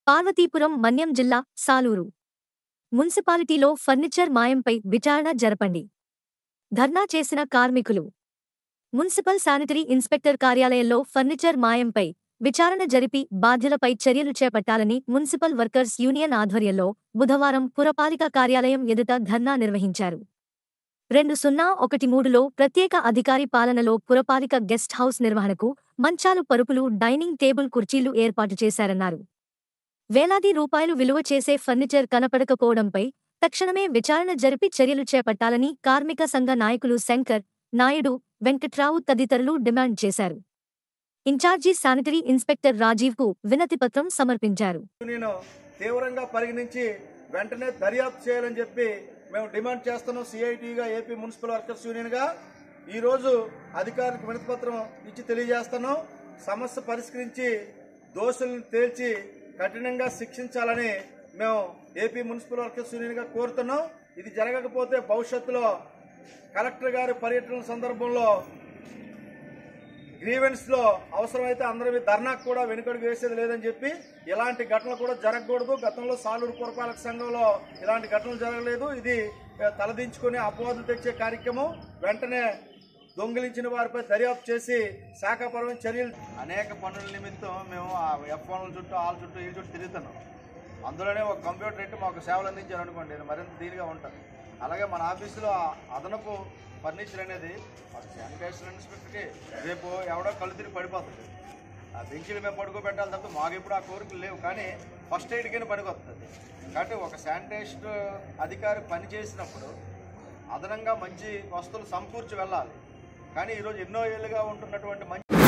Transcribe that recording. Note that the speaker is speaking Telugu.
పార్వతీపురం మన్యం జిల్లా సాలూరు మున్సిపాలిటీలో ఫర్నిచర్ మాయంపై విచారణ జరపండి ధర్నా చేసిన కార్మికులు మున్సిపల్ శానిటరీ ఇన్స్పెక్టర్ కార్యాలయంలో ఫర్నిచర్ మాయంపై విచారణ జరిపి బాధ్యులపై చర్యలు చేపట్టాలని మున్సిపల్ వర్కర్స్ యూనియన్ ఆధ్వర్యంలో బుధవారం పురపాలిక కార్యాలయం ఎదుట ధర్నా నిర్వహించారు రెండు సున్నా ఒకటి మూడులో ప్రత్యేక అధికారి పాలనలో పురపాలిక గెస్ట్ హౌస్ నిర్వహణకు మంచాలు పరుపులు డైనింగ్ టేబుల్ కుర్చీలు ఏర్పాటు చేశారన్నారు వేలాది రూపాయలు విలువ చేసే ఫర్నిచర్ కనపడకపోవడంపై తక్షణమే విచారణ జరిపి చర్యలు చేపట్టాలని కార్మిక సంఘ నాయకులు శంకర్ నాయుడు వెంకట్రావు తదితరులు డిమాండ్ చేశారు ఇన్ఛార్జి శానిటరీ ఇన్స్పెక్టర్ రాజీవ్కు వినతిపత్రం సమర్పించారు నేను తీవ్రంగా పరిగణించి వెంటనే దర్యాప్తు చేయాలని చెప్పి మేము డిమాండ్ చేస్తున్నాం సిఐటిగా ఏపీ మున్సిపల్ వర్కర్స్ యూనియన్గా ఈరోజు అధికారులకు వినతిపత్రం ఇచ్చి తెలియజేస్తున్నాం సమస్య పరిష్కరించి దోషులను తేల్చి కఠినంగా శిక్షించాలని మేము ఏపీ మున్సిపల్ వర్కర్స్ యూనియన్గా కోరుతున్నాం ఇది జరగకపోతే భవిష్యత్తులో కలెక్టర్ గారి పర్యటన సందర్భంలో గ్రీవెన్స్ లో అవసరమైతే అందరి ధర్నాకు కూడా వెనుకడుగు వేసేది లేదని చెప్పి ఇలాంటి ఘటనలు కూడా జరగకూడదు గతంలో సాలూరు పురపాలక సంఘంలో ఇలాంటి ఘటనలు జరగలేదు ఇది ఆ, తలదించుకుని అపవాదులు తెచ్చే కార్యక్రమం వెంటనే దొంగిలించిన వారిపై దర్యాప్తు చేసి శాఖాపరమైన చర్యలు అనేక పనుల నిమిత్తం మేము ఆ ఎఫ్ వన్ల చుట్టూ వాళ్ళ చుట్టూ ఈ చుట్టూ తిరుగుతున్నాం అందులోనే ఒక కంప్యూటర్ పెట్టి మాకు సేవలు అందించారు అనుకోండి ఇది మరింత దీనిగా ఉంటుంది అలాగే మన ఆఫీసులో ఆ అదనపు ఫర్నిచర్ అనేది మాకు శానిటైజేషన్ ఇన్స్పెక్టర్కి రేపు ఎవడో కళ్ళు తిరిగి పడిపోతుంది ఆ బెంచీల మీద పడుకోబెట్టాలి తప్ప మాకు ఇప్పుడు ఆ కోరికలు లేవు కానీ ఫస్ట్ ఎయిడ్కైనా పనికొస్తుంది కాబట్టి ఒక శానిటైజేషన్ అధికారి పని చేసినప్పుడు అదనంగా మంచి వస్తువులు సమకూర్చి వెళ్ళాలి కానీ ఈరోజు ఎన్నో ఏళ్ళుగా ఉంటున్నటువంటి మంచి